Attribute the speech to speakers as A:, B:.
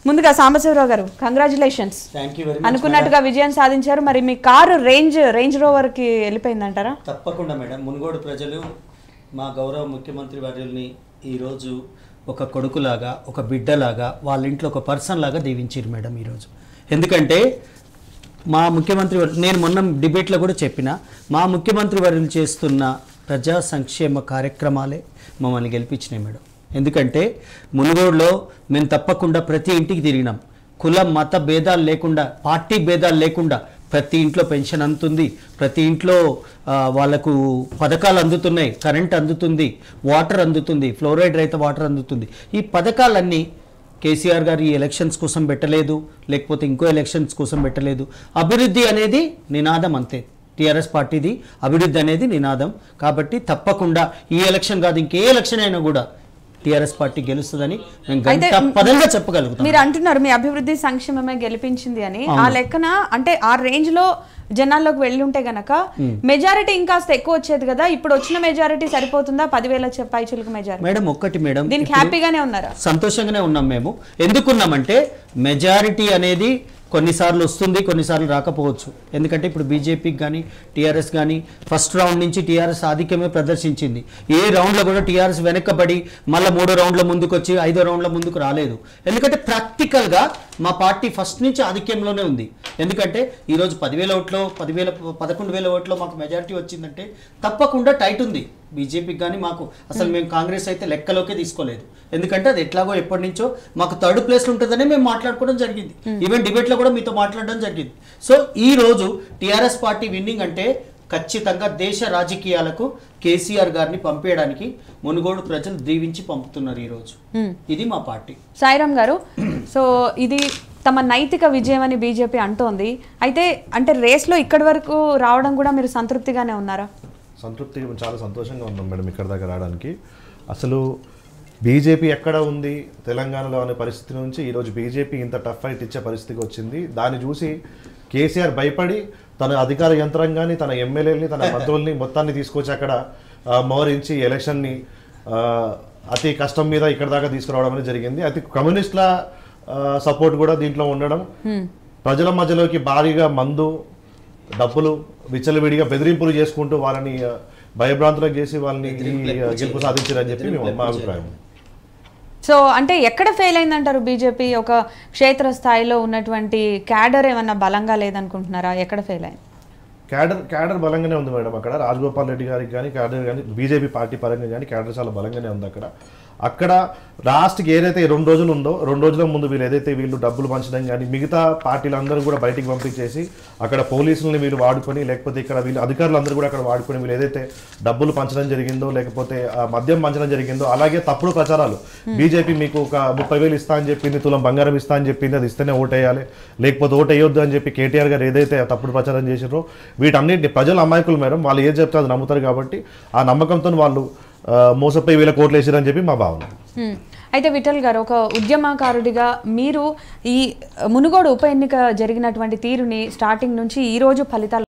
A: ముందుగా సాంబశివరావు గారు congratulations
B: thank you very much
A: అనుకున్నట్టుగా విజయం సాధించారు మరి మీ కారు రేంజ్ రేంజ్ రోవర్ కి వెళ్ళిపోయిందంటారా
B: తప్పకుండా మేడం మునుగోడు ప్రజలు మా గౌరవ ముఖ్యమంత్రి వర్యుల్ని ఈరోజు ఒక కొడుకులాగా ఒక బిడ్డలాగా వాళ్ళ ఇంట్లో ఒక పర్సన్ లాగా దీవించారు మేడం ఈరోజు ఎందుకంటే మా ముఖ్యమంత్రి వర్యులు నేను మొన్న డిబేట్లో కూడా చెప్పిన మా ముఖ్యమంత్రి వర్యులు చేస్తున్న ప్రజా సంక్షేమ కార్యక్రమాలే మమ్మల్ని గెలిపించినాయి మేడం ఎందుకంటే మునుగోడులో మేము తప్పకుండా ప్రతి ఇంటికి తిరిగినాం కుల మత భేదాలు లేకుండా పార్టీ భేదాలు లేకుండా ప్రతి ఇంట్లో పెన్షన్ అందుతుంది ప్రతి ఇంట్లో ఆ, వాళ్ళకు పథకాలు అందుతున్నాయి కరెంట్ అందుతుంది వాటర్ అందుతుంది ఫ్లోరైడ్ రహిత వాటర్ అందుతుంది ఈ పథకాలన్నీ కేసీఆర్ గారు ఈ ఎలక్షన్స్ కోసం పెట్టలేదు లేకపోతే ఇంకో ఎలక్షన్స్ కోసం పెట్టలేదు అభివృద్ధి అనేది నినాదం అంతే టీఆర్ఎస్ పార్టీది అభివృద్ధి అనేది నినాదం కాబట్టి తప్పకుండా ఈ ఎలక్షన్ కాదు ఇంకే ఎలక్షన్ అయినా కూడా టీఆర్ఎస్ పార్టీ గెలుస్తుందని మేము
A: అయితే
B: గంట పదంగా చెప్పగలుగుతాం
A: మీరు అంటున్నారు మీ అభివృద్ధి సంక్షేమమే గెలిపించింది అని ఆ లెక్కన అంటే ఆ రేంజ్ లో జనాల్లోకి వెళ్ళి ఉంటే గనక మెజారిటీ ఇంకాస్త ఎక్కువ వచ్చేది కదా ఇప్పుడు వచ్చిన మెజారిటీ సరిపోతుందా పదివేల పైచులకు మెజారిటీ
B: మేడం ఒక్కటి మేడం
A: దీనికి హ్యాపీగానే ఉన్నారా
B: సంతోషంగానే ఉన్నాం మేము ఎందుకున్నామంటే మెజారిటీ అనేది కొన్నిసార్లు వస్తుంది కొన్నిసార్లు రాకపోవచ్చు ఎందుకంటే ఇప్పుడు బీజేపీకి కానీ టీఆర్ఎస్ కానీ ఫస్ట్ రౌండ్ నుంచి టీఆర్ఎస్ ఆధిక్యమే ప్రదర్శించింది ఏ రౌండ్లో కూడా టీఆర్ఎస్ వెనక్కబడి మళ్ళీ మూడో రౌండ్ల ముందుకు వచ్చి ఐదో రౌండ్ల ముందుకు రాలేదు ఎందుకంటే ప్రాక్టికల్గా మా పార్టీ ఫస్ట్ నుంచి ఆధిక్యంలోనే ఉంది ఎందుకంటే ఈరోజు పదివేల ఓట్లో పదివేల పదకొండు వేల ఓట్లో మాకు మెజారిటీ వచ్చిందంటే తప్పకుండా టైట్ ఉంది బీజేపీకి కానీ మాకు అసలు మేము కాంగ్రెస్ అయితే లెక్కలోకే తీసుకోలేదు ఎందుకంటే అది ఎట్లాగో ఎప్పటి నుంచో మాకు థర్డ్ ప్లేస్ ఉంటుందని మేము మాట్లాడుకోవడం జరిగింది ఈవెన్ డిబేట్లో కూడా మీతో మాట్లాడడం జరిగింది సో ఈ రోజు టీఆర్ఎస్ పార్టీ విన్నింగ్ అంటే ఖచ్చితంగా దేశ రాజకీయాలకు కేసీఆర్ గారిని పంపేయడానికి మునుగోడు ప్రజలు దీవించి పంపుతున్నారు ఈరోజు ఇది మా పార్టీ
A: సాయిరామ్ గారు సో ఇది తమ నైతిక విజయం అని బీజేపీ అంటోంది అయితే అంటే రేస్లో ఇక్కడి వరకు రావడం కూడా మీరు సంతృప్తిగానే ఉన్నారా
C: సంతృప్తి చాలా సంతోషంగా ఉన్నాం మేడం ఇక్కడ దాకా రావడానికి అసలు బీజేపీ ఎక్కడ ఉంది తెలంగాణలో అనే పరిస్థితి నుంచి ఈరోజు బీజేపీ ఇంత టఫ్ ఫైట్ ఇచ్చే పరిస్థితికి వచ్చింది దాన్ని చూసి కేసీఆర్ భయపడి తన అధికార యంత్రాంగాన్ని తన ఎమ్మెల్యేలని తన మంత్రుల్ని మొత్తాన్ని తీసుకొచ్చి అక్కడ ఆ, మోహరించి ఎలక్షన్ని ఆ, అతి కష్టం మీద ఇక్కడ దాకా తీసుకురావడం అనేది జరిగింది అతి కమ్యూనిస్టుల సపోర్ట్ కూడా దీంట్లో ఉండడం ప్రజల మధ్యలోకి భారీగా మందు డబ్బులు విచ్చలవిడిగా బెదిరింపులు చేసుకుంటూ వాళ్ళని ఆ, భయభ్రాంతులకు చేసి వాళ్ళని ఈ, ఆ, గెలుపు సాధించారని చెప్పి మేము- మా అభిప్రాయం
A: సో అంటే ఎక్కడ ఫెయిల్ అయిందంటారు బీజేపీ ఒక క్షేత్ర స్థాయిలో ఉన్నటువంటి క్యాడర్ ఏమన్నా బలంగా లేదనుకుంటున్నారా ఎక్కడ ఫెయిల్ అయింది
C: క్యాడర్ క్యాడర్ బలంగానే ఉంది మేడం అక్కడ రాజగోపాల్ రెడ్డి గారికి కానీ క్యాడర్ కానీ బీజేపీ పార్టీ పరంగా కానీ క్యాడర్ చాలా బలంగానే ఉంది అక్కడ అక్కడ లాస్ట్కి ఏదైతే రెండు రోజులు ఉందో రెండు రోజుల ముందు వీళ్ళు ఏదైతే వీళ్ళు డబ్బులు పంచడం కానీ మిగతా పార్టీలందరూ కూడా బయటికి పంపించేసి అక్కడ పోలీసులని వీళ్ళు వాడుకొని లేకపోతే ఇక్కడ వీళ్ళు అధికారులందరూ కూడా అక్కడ వాడుకొని వీళ్ళు ఏదైతే డబ్బులు పంచడం జరిగిందో లేకపోతే ఆ మద్యం పంచడం జరిగిందో అలాగే తప్పుడు ప్రచారాలు బీజేపీ మీకు ఒక ముప్పై వేలు ఇస్తా అని చెప్పింది తులం బంగారం ఇస్తా అని చెప్పింది అది ఇస్తేనే ఓటేయాలి లేకపోతే ఓటు వేయొద్దు అని చెప్పి కేటీఆర్ గారు ఏదైతే తప్పుడు ప్రచారం చేసిరో వీటన్నిటిని ప్రజలు అమాయకులు మేడం వాళ్ళు ఏది చెప్తే అది నమ్ముతారు కాబట్టి ఆ నమ్మకంతో వాళ్ళు ఆ, మోసపోయి వీళ్ళ కోట్లు వేసారని చెప్పి మా భావన
A: హ్మ్. అయితే విఠల్ గారు ఒక ఉద్యమకారుడిగా మీరు ఈ మునుగోడు ఉప ఎన్నిక జరిగినటువంటి తీరుని స్టార్టింగ్ నుంచి ఈ రోజు ఫలితాలు